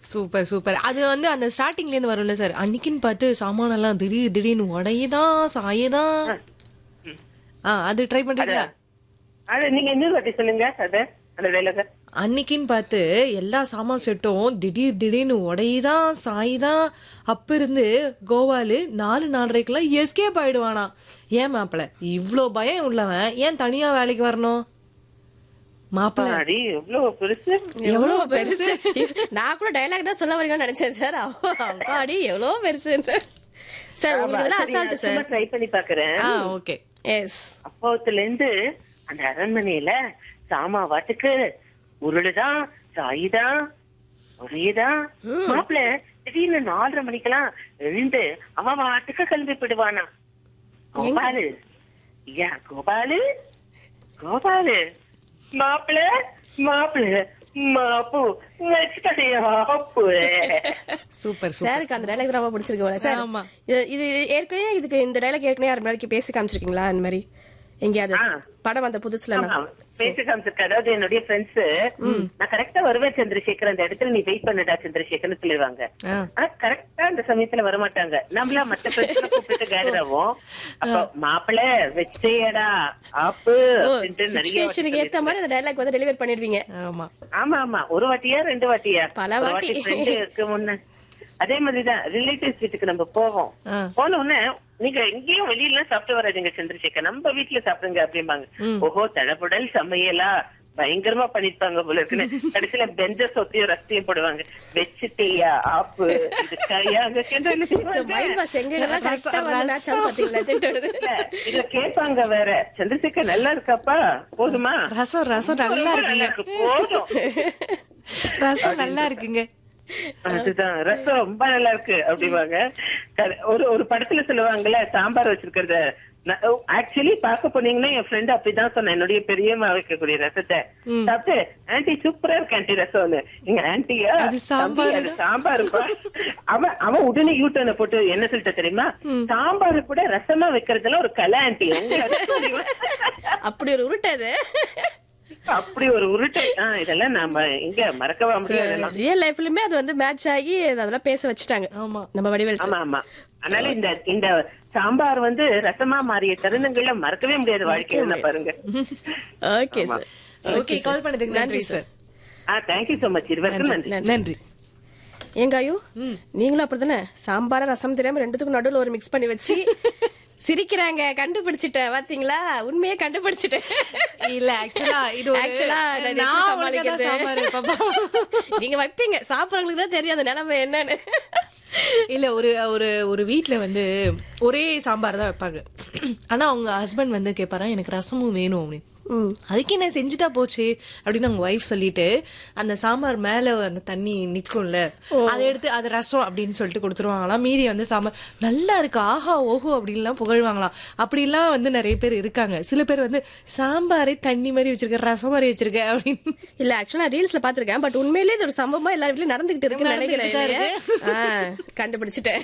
Super super அது வந்து அந்த ஸ்டார்டிங்ல இருந்து வரும்ல சார் அன்னைக்குன்னு பார்த்து சாமானெல்லாம் திடீர் திடீர்னு உடையுதான் சாயதான் ஆ அது ட்ரை பண்றீங்களா அது நீங்க இன்னொரு வாட்டி சொல்லுங்க அது அந்த டைலாக அன்னைக்குன்னு பார்த்து எல்லா சாமான் செட்டும் திடீர் திடீர்னு உடையுதான் சாயுதான் அப்ப இருந்து கோவாலு நாலு நாலரைக்கெல்லாம் எஸ்கேப் ஆயிடுவானா ஏன் மாப்பிள இவ்ளோ பயம் உள்ளவன் ஏன் தனியா வேலைக்கு வரணும் மாப்பிள அடி எவ்வளவு பெருசு எவ்வளவு பெருசு நான் கூட டைலாக் தான் சொல்ல வரீங்கன்னு நினைச்சேன் சார் அப்பாடி எவ்வளவு பெருசு சார் உங்களுக்கு இதெல்லாம் அசால்ட் சார் ட்ரை பண்ணி பாக்குறேன் ஆ ஓகே எஸ் அப்போத்துல இருந்து அந்த அரண்மனையில சாமா வாட்டுக்கு உருளுதான் சாயுதான் ஒரேதான் மாப்பிள்ள திடீர்னு நாலரை மணிக்கெல்லாம் எழுந்து அவன் வாட்டுக்கு கிளம்பி போயிடுவானா கோபாலு ஐயா கோபாலு கோபாலு மாப்பிள்ள மாப்பிள்ள மாப்பு வச்சுக்கையா ஆப்பு சூப்பர் சூப்பர் சாருக்கு அந்த டைலாக் ரொம்ப பிடிச்சிருக்கு போல சார் ஆமா. இது இது ஏற்கனவே இதுக்கு இந்த டைலாக் ஏற்கனவே யார் முன்னாடி பேசி காமிச்சிருக்கீங்களா அந்த மாதிரி எங்கேயாவது ஆ. படம் வந்த புதுசுல ஆமா, பேசி காமிச்சிருக்க அதாவது என்னுடைய ஃப்ரெண்ட்ஸ் நான் கரெக்டா வருவேன் சந்திரசேகர் அந்த இடத்துல நீ வெயிட் பண்ணுடா சந்திரசேகர்னு சொல்லிடுவாங்க ஆ. ஆனா கரெக்டா அந்த சமயத்துல வர மாட்டாங்க நம்மளா மத்த ஃப்ரெண்ட்ஸ் கூப்பிட்டு கேதர் ஆகும் அப்ப மாப்பிள்ள வச்சேடா ஆப்பு அப்படின்ட்டு நிறைய வாட்டி சுச்சுவேஷனுக்கு ஏத்த மாதிரி அந்த டைலாக் வந்து டெலிவர் பண்ணிடுவீங்க ஆமா ஆமா ஆமா ஒரு வாட்டியா ரெண்டு வாட்டியா பல ஒரு வாட்டி. ஃப்ரெண்டுக்கு முன்ன அதே மாதிரிதான் ரிலேட்டிவ்ஸ் வீட்டுக்கு நம்ம போவோம் ஆ. போன உடனே நீங்க எங்கேயும் வெளியில சாப்பிட்டு வராதீங்க சந்திரசேகர் நம்ம வீட்டுல சாப்பிடுங்க அப்படிம்பாங்க ஓஹோ தடபுடல் சமையலா பயங்கரமா பண்ணிருப்பாங்க போல இருக்குன்னு கடைசியில பெஞ்ச சொத்தியும் ரஸ்தியும் போடுவாங்க வச்சுட்டியா ஆப்பு இது கையா அங்க மைண்ட் வாஸ் எங்கெல்லாம் கரெக்டா வந்து மேட்ச் ஆகும் பாத்தீங்களா ஜெட்டோடது இத கேட்பாங்க வேற சந்திரசேகர் நல்லா இருக்காப்பா போதுமா ரசம் ரசம் நல்லா இருக்குங்க இருக்கு போதும் ரசம் நல்லா இருக்குங்க அதுதான் ரசம் ரொம்ப நல்லா இருக்கு அப்படிவாங்க கர- ஒரு ஒரு படத்துல சொல்லுவாங்கல்ல சாம்பார் வச்சிருக்கிறத ஆக்சுவலி பார்க்க போனீங்கன்னா என் ஃப்ரெண்ட் அப்படிதான் சொன்னேன் என்னுடைய பெரியம்மா வைக்கக்கூடிய ரசத்தை சாப்பிட்டு ஆன்டி சூப்பரா இருக்கு ஆன்டி ரசம்னு எங்க ஆன்டியா அது சாம்பாருடா. அது சாம்பாருப்பா அவன் அவன் உடனே யூட்டனை போட்டு என்ன சொல்லிட்ட தெரியுமா சாம்பாரு கூட ரசமா வைக்கிறதுல ஒரு கலை ஆன்டி உங்க ரசம் அப்படி ஒரு உருட்டு அது அப்படி ஒரு உருட்டை ஆஹ் இதெல்லாம் நாம எங்க மறக்கவா முடியாது ரியல் லைஃப்லயுமே அது வந்து மேட்ச் ஆகி அதெல்லாம் பேச வச்சுட்டாங்க ஆமா நம்ம வடிவேல் ஆமா ஆமா அதனால இந்த இந்த சாம்பார் வந்து ரசமா மாறிய தருணங்கள்ல மறக்கவே முடியாது வாழ்க்கையில பாருங்க ஓகே சார் ஓகே கால் பண்ணதுக்கு நன்றி சார் ஆ தேங்க்யூ சோ மச் இருவருக்கும் நன்றி நன்றி ஏங்க ஐயோ நீங்களும் அப்படிதானே சாம்பார ரசம் தெரியாம ரெண்டுத்துக்கும் நடுவுல ஒரு மிக்ஸ் பண்ணி வச்சு சிரிக்கிறாங்க கண்டுபிடிச்சிட்டேன் பாத்தீங்களா உண்மையே கண்டுபிடிச்சிட்டேன் இல்ல ஆக்சுவலா இது ஒரு ஆக்சுவலா நான் ஒழுங்கா தான் சாம்பார் வைப்பேன்ப்பா. நீங்க வைப்பீங்க சாப்பிடறவங்களுக்கு தான் தெரியும் அந்த நிலைமை என்னன்னு இல்ல ஒரு ஒரு ஒரு வீட்ல வந்து ஒரே சாம்பார் தான் வைப்பாங்க ஆனா அவங்க ஹஸ்பண்ட் வந்து கேட்பாரா எனக்கு ரசமும் வேணும் அப்படின்னு ம். அதுக்கு என்ன செஞ்சுட்டா போச்சு அப்படின்னு அவங்க ஒய்ஃப் சொல்லிட்டு அந்த சாம்பார் மேல அந்த தண்ணி நிக்கும்ல அதை எடுத்து அது ரசம் அப்படின்னு சொல்லிட்டு கொடுத்துருவாங்களாம் மீதி வந்து சாம்பார் நல்லா இருக்கு ஆஹா ஓஹோ அப்படின்லாம் புகழ்வாங்களாம் அப்படிலாம் வந்து நிறைய பேர் இருக்காங்க சில பேர் வந்து சாம்பாரே தண்ணி மாதிரி வச்சிருக்க ரசம் மாதிரி வச்சிருக்க அப்படின்னு இல்ல ஆக்சுவலா ரீல்ஸ்ல பாத்திருக்கேன் பட் உண்மையிலேயே இது ஒரு சம்பவமா எல்லா வீட்லயும் நடந்துகிட்டு இருக்குன்னு நினைக்கிறேன் நடந்துகிட்டு தான் இல்லையா? ஆ, கண்டுபிடிச்சிட்டேன்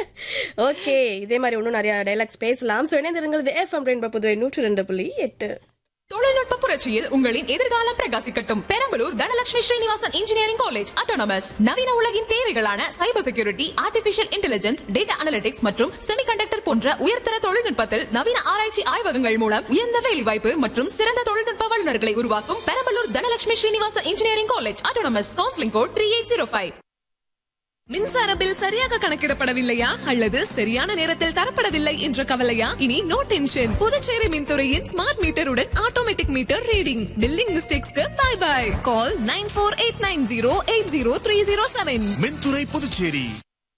ஓகே இதே மாதிரி இன்னும் நிறைய டைலாக்ஸ் பேசலாம் சோ இணைந்திருங்கள் எஃப்எம் ரெயின்போ புதுவை நூற்று ரெண்டு புள்ளி எட்டு தொழில்நுட்ப புரட்சியில் உங்களின் எதிர்காலம் பிரகாசிக்கட்டும் Perambalur Dhanalakshmi Srinivasan engineering college autonomous நவீன உலகின் தேவைகளான cyber security artificial intelligence data analytics மற்றும் செமிகண்டக்டர் போன்ற உயர்தர தொழில்நுட்பத்தில் நவீன ஆராய்ச்சி ஆய்வகங்கள் மூலம் உயர்ந்த வேலைவாய்ப்பு மற்றும் சிறந்த தொழில்நுட்ப வல்லுநர்களை உருவாக்கும் Perambalur Dhanalakshmi Srinivasan engineering college autonomous counselling code three eight zero five மின்சார பில் சரியாக கணக்கிடப்படவில்லையா அல்லது சரியான நேரத்தில் தரப்படவில்லை என்ற கவலையா இனி நோ டென்ஷன் புதுச்சேரி மின்துறையின் ஸ்மார்ட் மீட்டருடன் ஆட்டோமேட்டிக் மீட்டர் ரீடிங் பில்லிங் மிஸ்டேக்ஸ்க்கு bye bye call nine four eight nine zero eight zero three zero seven மின்துறை புதுச்சேரி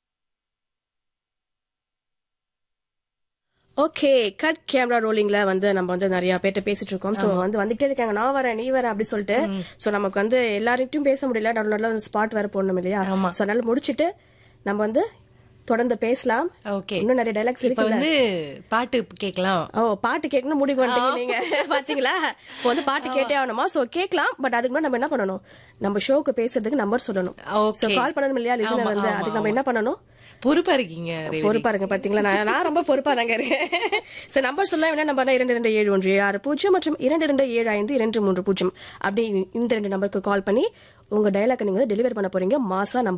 ஓகே கட் கேமரா ரோலிங்ல வந்து நம்ம வந்து நிறைய பேர்ட்ட பேசிட்டு இருக்கோம் சோ வந்து வந்துட்டே இருக்காங்க நான் வரேன் நீ வரேன் அப்படி சொல்லிட்டு சோ நமக்கு வந்து எல்லார்கிட்டயும் பேச முடியல நடுவில் நடுவில் ஸ்பாட் வேற போடணும் இல்லையா ஆமா. சோ அதனால முடிச்சிட்டு நம்ம வந்து தொடர்ந்து பேசலாம் ஓகே இன்னும் நிறைய டைலாக்ஸ் இப்ப இருக்கு வந்து பாட்டு கேட்கலாம் ஓ பாட்டு கேட்கணும் முடிவு வந்துட்டீங்க நீங்க பாத்தீங்களா இப்போ வந்து பாட்டு கேட்டே ஆகணுமா சோ கேட்கலாம் பட் அதுக்கு முன்னாடி நம்ம என்ன பண்ணணும் நம்ம ஷோக்கு பேசுறதுக்கு நம்பர் சொல்லணும் Okay. சோ கால் பண்ணணும் இல்லையா லிசனர் ஆமா, வந்து ஆமா, அதுக்கு நம்ம என்ன பண்ணணும் பொறுப்பா இருக்கீங்க ரேவதி. பொறுப்பா இருங்க பாத்தீங்களா நான் நான் ரொம்ப பொறுப்பா தாங்க இருக்கேன் சோ நம்பர் சொல்ல வேணா நம்பர் இரண்டு இரண்டு ஏழு ஒன்று ஏழு ஆறு பூஜ்ஜியம் மற்றும் இரண்டு இரண்டு ஏழு ஐந்து இரண்டு மூன்று பூஜ்ஜியம் அப்படி இந்த ரெண்டு நம்பருக்கு கால் பண்ணி உங்க டயலாக் நீங்க வந்து டெலிவரி பண்ண போறீங்க மாசா நம்ம